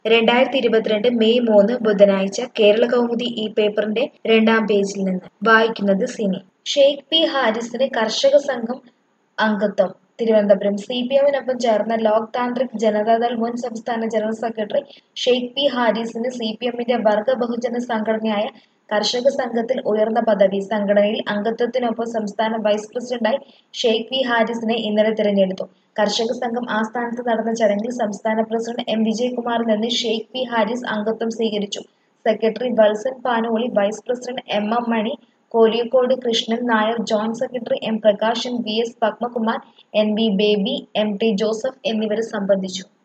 രണ്ടായിരത്തി ഇരുപത്തിരണ്ട് മെയ് മൂന്ന് ബുധനാഴ്ച കേരള കൗമുദി ഈ പേപ്പറിന്റെ രണ്ടാം പേജിൽ നിന്ന് വായിക്കുന്നത് സിനി ഷെയ്ഖ് പി ഹാരിസിന് കർഷക സംഘം അംഗത്വം തിരുവനന്തപുരം സി പി എമ്മിനൊപ്പം ചേർന്ന ലോക് താന്ത്രിക് ജനതാദൾ മുൻ സംസ്ഥാന ജനറൽ സെക്രട്ടറി ഷെയ്ഖ് പി ഹാരിസിന് സി പി എമ്മിന്റെ വർഗ ബഹുജന സംഘടനയായ കർഷക സംഘത്തിൽ ഉയർന്ന പദവി സംഘടനയിൽ അംഗത്വത്തിനൊപ്പം സംസ്ഥാന വൈസ് പ്രസിഡന്റായി ഷെയ്ഖ് പി ഹാരിസിനെ ഇന്നലെ തിരഞ്ഞെടുത്തു കർഷക സംഘം ആസ്ഥാനത്ത് നടന്ന ചടങ്ങിൽ സംസ്ഥാന പ്രസിഡന്റ് എം വിജയകുമാറിൽ നിന്ന് ഷെയ്ഖ് പി ഹാരിസ് അംഗത്വം സ്വീകരിച്ചു secretary Valsan Panoli vice president M M Mani Koliyakode Krishnan Nair joint secretary M Prakashan V S Padmakumar N V Baby M T Joseph എന്നിവർ സംബന്ധിച്ചു